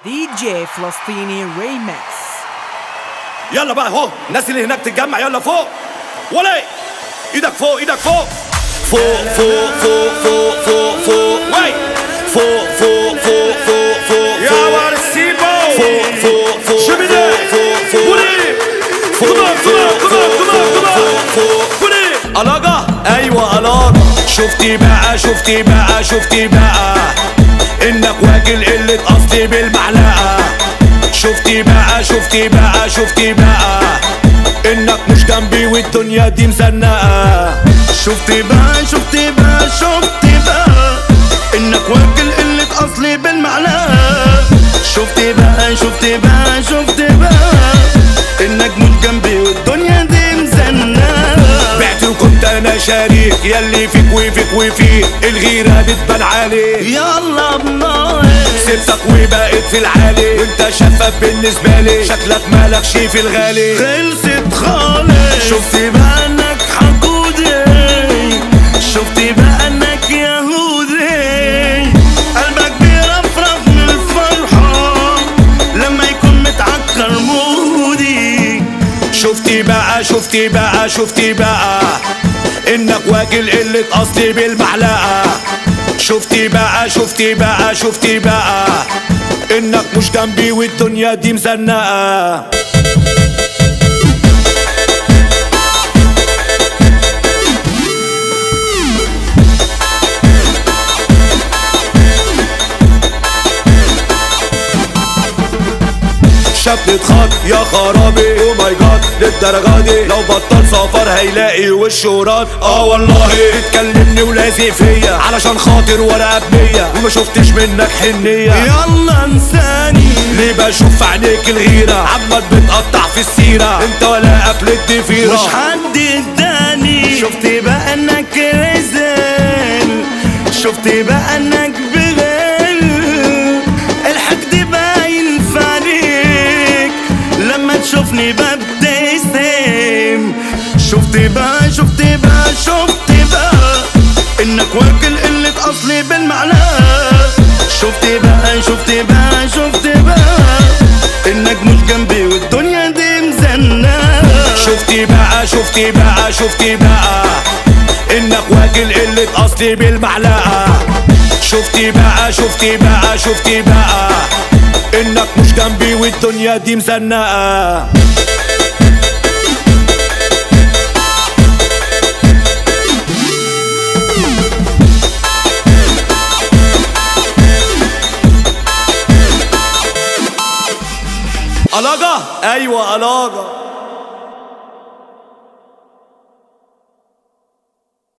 دي جي فلسطيني ريمكس يلا بقى اهو الناس اللي هناك تتجمع يلا فوق ولا إيه؟ ايدك فوق ايدك فوق فوق فوق فوق فوق فوق فوق وي فوق فوق فوق فوق فوق يا ورسيبو فوق فوق فوق شو بدك؟ فوق فوق قولي. فوق كمان، كمان، كمان، كمان، كمان. فوق فوق قولي. ألاجة ايوه ألاجة شفتي بقى شفتي بقى شفتي بقى انك واكل قلة اصلي بالمعلقة شفتي بقى شفتي بقى شفتي بقى انك مش جنبي والدنيا دي مزنقة شفتي بقى شفتي بقى شفتي بقى انك واكل قلة اصلي بالمعلقة شفتي بقى شفتي بقى شفتي بقى انك مش جنبي والدنيا دي مزنقة بعت وكنت انا شريك يلي فيك وفيك وفيك الغيرة بتبان عليك يلا بنار سبتك وبقيت في العالي وانت شفاف بالنسبة لي شكلك مالكش في الغالي خلصت خالص شفتي بقى انك حقودي شفتي بقى انك يهودي قلبك بيرفرف من الفرحة لما يكون متعكر مودي شفتي بقى شفتي بقى شفتي بقى انك واكل قلة اصلي بالمعلقة شفتي بقى شفتي بقى شفتي بقى انك مش جنبي والدنيا دي مزنقة شاب اتخاط يا خرابي او ماي جاد للدرجة دي لو بطل سفر هيلاقي وشه راد اه والله بتكلمني ولازق فيا علشان خاطر ورقة بنية وما شفتش منك حنية يلا انساني ليه بشوف في عينيك الغيرة عمال بتقطع في السيرة انت ولا اكلة ضفيرة مش حد اداني شفتي بقى انك رزل شفتي بقى انك بغل الحقد باين في عليك لما تشوفني ببتسم شفتي بقى شفتي بقى شفتي بقى انك واكل قلة اصلي بالمعلقة شفتي بقى شفتي بقى شفتي بقى انك مش جنبي والدنيا دي مزنقة شفتي بقى شفتي بقى شفتي بقى انك واكل قلة اصلي بالمعلقة شفتي بقى شفتي بقى شفتي بقى انك مش جنبي والدنيا دي مزنقة ألاجة ايوه ألاجة